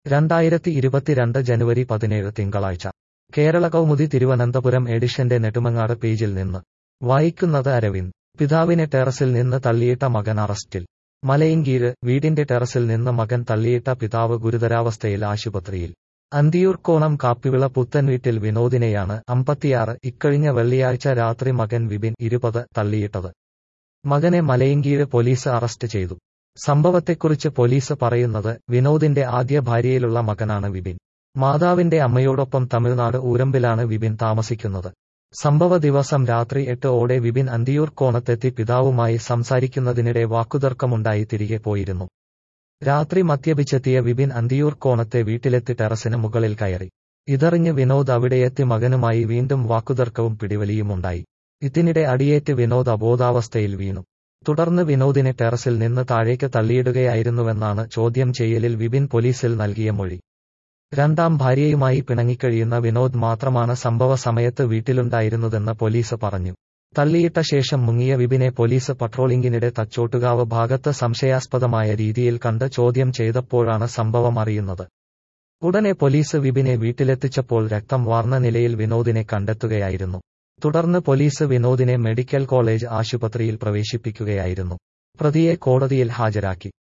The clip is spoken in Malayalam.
രണ്ടായിരത്തി ഇരുപത്തിരണ്ട് ജനുവരി പതിനേഴ് തിങ്കളാഴ്ച കേരള കൗമുദി തിരുവനന്തപുരം എഡിഷന്റെ നെടുമങ്ങാട് പേജിൽ നിന്ന് വായിക്കുന്നത് അരവിന്ദ് പിതാവിനെ ടെറസിൽ നിന്ന് തള്ളിയിട്ട മകൻ അറസ്റ്റിൽ മലയിൻകീഴ് വീടിന്റെ ടെറസിൽ നിന്ന് മകൻ തള്ളിയിട്ട പിതാവ് ഗുരുതരാവസ്ഥയിൽ ആശുപത്രിയിൽ അന്തിയൂർക്കോണം കാപ്പിവിള പുത്തൻ വീട്ടിൽ വിനോദിനെയാണ് അമ്പത്തിയാറ് ഇക്കഴിഞ്ഞ വെള്ളിയാഴ്ച രാത്രി മകൻ വിപിൻ ഇരുപത് തള്ളിയിട്ടത് മകനെ മലയിൻകീഴ് പോലീസ് അറസ്റ്റ് ചെയ്തു സംഭവത്തെക്കുറിച്ച് പോലീസ് പറയുന്നത് വിനോദിന്റെ ആദ്യ ഭാര്യയിലുള്ള മകനാണ് വിപിൻ മാതാവിന്റെ അമ്മയോടൊപ്പം തമിഴ്നാട് ഊരമ്പിലാണ് വിപിൻ താമസിക്കുന്നത് സംഭവ ദിവസം രാത്രി എട്ട് ഓടെ വിപിൻ അന്തിയൂർ കോണത്തെത്തി പിതാവുമായി സംസാരിക്കുന്നതിനിടെ വാക്കുതർക്കമുണ്ടായി തിരികെ പോയിരുന്നു രാത്രി മദ്യപിച്ചെത്തിയ വിപിൻ അന്തിയൂർ കോണത്തെ വീട്ടിലെത്തി ടെറസിന് മുകളിൽ കയറി ഇതറിഞ്ഞ് വിനോദ് അവിടെയെത്തി മകനുമായി വീണ്ടും വാക്കുതർക്കവും പിടിവലിയുമുണ്ടായി ഇതിനിടെ അടിയേറ്റ് വിനോദ് അബോധാവസ്ഥയിൽ വീണു തുടർന്ന് വിനോദിനെ ടെറസിൽ നിന്ന് താഴേക്ക് തള്ളിയിടുകയായിരുന്നുവെന്നാണ് ചോദ്യം ചെയ്യലിൽ വിപിൻ പോലീസിൽ നൽകിയ മൊഴി രണ്ടാം ഭാര്യയുമായി പിണങ്ങിക്കഴിയുന്ന വിനോദ് മാത്രമാണ് സംഭവ സമയത്ത് വീട്ടിലുണ്ടായിരുന്നതെന്ന് പോലീസ് പറഞ്ഞു തള്ളിയിട്ട ശേഷം മുങ്ങിയ വിപിനെ പോലീസ് പട്രോളിംഗിനിടെ തച്ചോട്ടുകാവ് ഭാഗത്ത് സംശയാസ്പദമായ രീതിയിൽ കണ്ട് ചോദ്യം ചെയ്തപ്പോഴാണ് സംഭവം അറിയുന്നത് ഉടനെ പോലീസ് വിപിനെ വീട്ടിലെത്തിച്ചപ്പോൾ രക്തം വാർന്ന നിലയിൽ വിനോദിനെ കണ്ടെത്തുകയായിരുന്നു തുടർന്ന് പോലീസ് വിനോദിനെ മെഡിക്കൽ കോളേജ് ആശുപത്രിയിൽ പ്രവേശിപ്പിക്കുകയായിരുന്നു പ്രതിയെ കോടതിയിൽ ഹാജരാക്കി